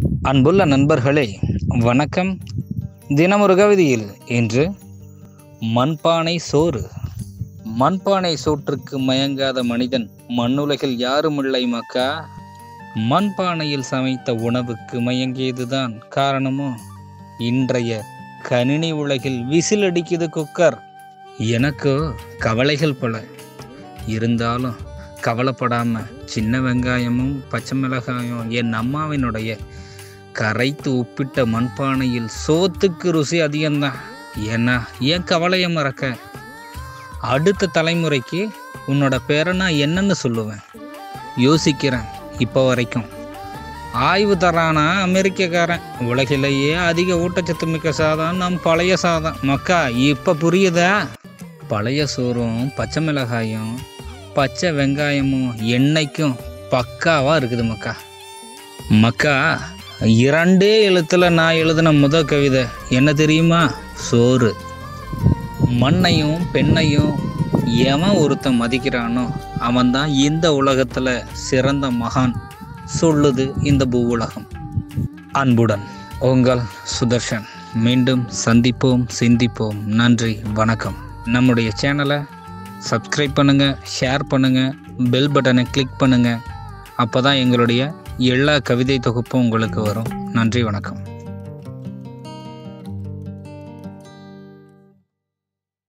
அன்புள்ள நண்பர்களே வணக்கம் தினமொரு கவிதையில் இன்று மண்பானை சோறு மண்பானை சோற்றுக்கு மயங்காத மனிதன் மண்ணுலகில் யாருமில்லை மக்கா மண்பானையில் சமைத்த உணவுக்கு மயங்கியதுதான் காரணமோ இன்றைய கணினி உலகில் விசில் அடிக்குது குக்கர் எனக்கோ கவலைகள் பல இருந்தாலும் கவலைப்படாம சின்ன வெங்காயமும் பச்சை மிளகாயும் என் அம்மாவினுடைய கரைத்து உப்பிட்ட மண்பானையில் சோத்துக்கு ருசி அதிகம்தான் ஏன்னா ஏன் கவலையை மறக்க அடுத்த தலைமுறைக்கு உன்னோட பேரை நான் என்னன்னு சொல்லுவேன் யோசிக்கிறேன் இப்போ வரைக்கும் ஆய்வு தரானா அமெரிக்கக்காரன் உலகிலேயே அதிக ஊட்டச்சத்து மிக்க சாதம் நம் பழைய சாதம் மக்கா இப்போ புரியுதா பழைய சோறும் பச்சை மிளகாயும் பச்சை வெங்காயமும் எண்ணெய்க்கும் பக்காவாக இருக்குது மக்கா மக்கா இரண்டே எழுத்துல நான் எழுதின முத கவிதை என்ன தெரியுமா சோறு மண்ணையும் பெண்ணையும் எவன் ஒருத்தன் மதிக்கிறானோ அவன்தான் இந்த உலகத்துல சிறந்த மகான் சொல்லுது இந்த பூவுலகம் அன்புடன் உங்கள் சுதர்ஷன் மீண்டும் சந்திப்போம் சிந்திப்போம் நன்றி வணக்கம் நம்முடைய சேனலை சப்ஸ்கிரைப் பண்ணுங்கள் ஷேர் பண்ணுங்கள் பெல் பட்டனை கிளிக் பண்ணுங்கள் அப்போ தான் எங்களுடைய எல்லா கவிதை தொகுப்பும் உங்களுக்கு வரும் நன்றி வணக்கம்